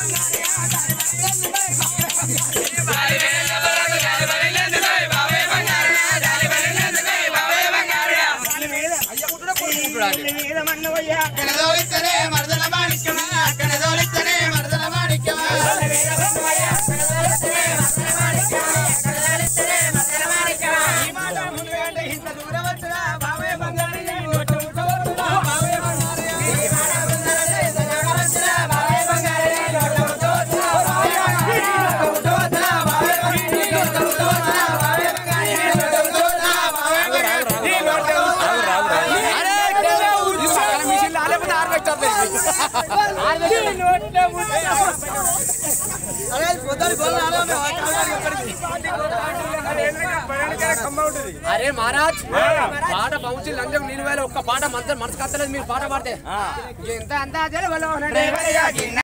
కనదోలిస్తేనే మరదల మాణిక్యమా కనదోలిస్తేనే మరదల మాణిక్యమా ఈ మాట ముందుగంటే ఇంత దూరం వచ్చురా బావే బంగారు నీ నోట ముట్ట వద్దురా బావే బంగారు ఈ మాట ముందుగంటే ఇంత దూరం వచ్చురా బావే బంగారు నీ నోట ముట్ట వద్దురా బావే బంగారు నీ నోట ముట్ట వద్దురా బావే బంగారు నీ నోట ముట్ట వద్దురా బావే బంగారు నీ నోట ముట్ట వద్దురా బావే బంగారు నీ నోట అరే మహారాజ్ పాట బౌన్సి లంజం నీళ్ళు వేల ఒక్క పాట మనసు మనసు కత్తలేదు మీరు పాట పాడితే ఎంత అంతా జలవలో